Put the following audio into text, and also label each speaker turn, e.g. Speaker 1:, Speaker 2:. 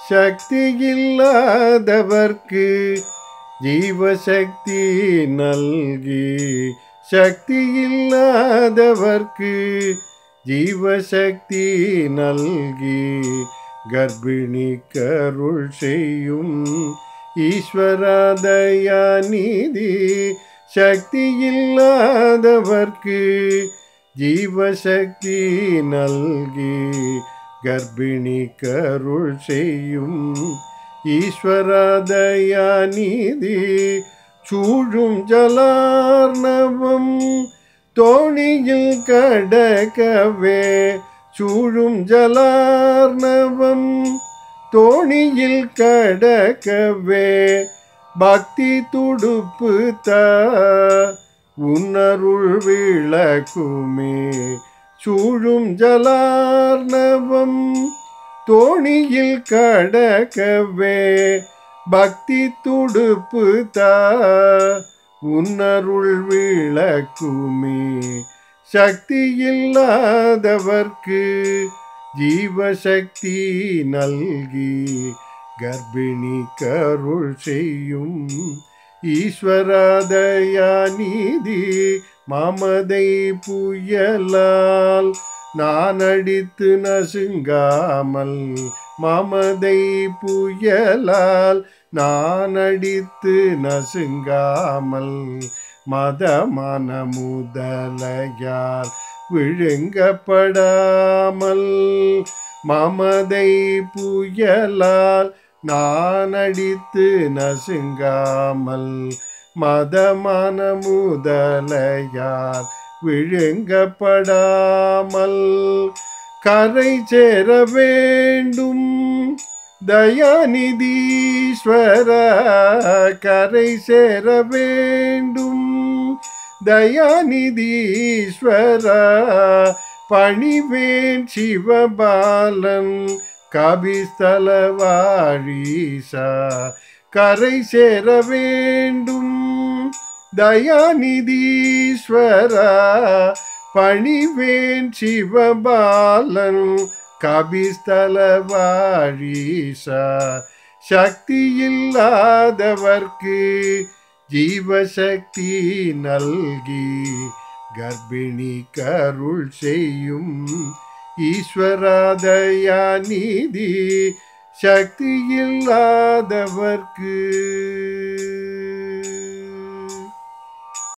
Speaker 1: சக்தி இல்லாதவர்க்கு ஜீவசக்தி நல்கி சக்தி இல்லாதவர்க்கு ஜீவசக்தி நல்கி கர்ப்பிணி கருள் செய்யும் ஈஸ்வராதயாநிதி சக்தி இல்லாதவர்க்கு ஜீவசக்தி நல்கி கர்ப்பிணி கருள் செய்யும் ஈஸ்வராதயாநிதி சூழும் ஜலார்ணவம் தோணியில் கடக்கவே சூழும் ஜலார்ணவம் தோணியில் கடக்கவே பக்தி துடுப்பு த உன்னருள் விளக்குமே சூழும் ஜலார்ணவம் தோணியில் கடக்கவே பக்தி துடுப்பு தா உன்னருள் விளக்குமே சக்தி இல்லாதவர்க்கு ஜீவசக்தி நல்கி கர்ப்பிணி கருள் செய்யும் ஈஸ்வராதயாநிதி மாமதை புயலால் நான் அடித்து நசுங்காமல் மாமதை புயலால் நான் அடித்து நசுங்காமல் மதமான முதலையால் விழுங்கப்படாமல் மமதை புயலால் நான் அடித்து நசுங்காமல் மதமான முதலையால் விழுங்கப்படாமல் கரை சேர வேண்டும் தயாநிதீஸ்வர கரை சேர வேண்டும் தயாநிதீஸ்வர பணிவேன் சிவபாலன் கபிஸ்தல வாழீசா கரை சேர வேண்டும் தயாநிதீஸ்வர பணிவேன் சிவபாலன் கபிஸ்தல வாழீசா சக்தி இல்லாதவர்க்கு ஜீவசக்தி நல்கி கர்ப்பிணி கருள் செய்யும் ஈஸ்வராதயாநிதி சக்தி இல்லாதவர்க்கு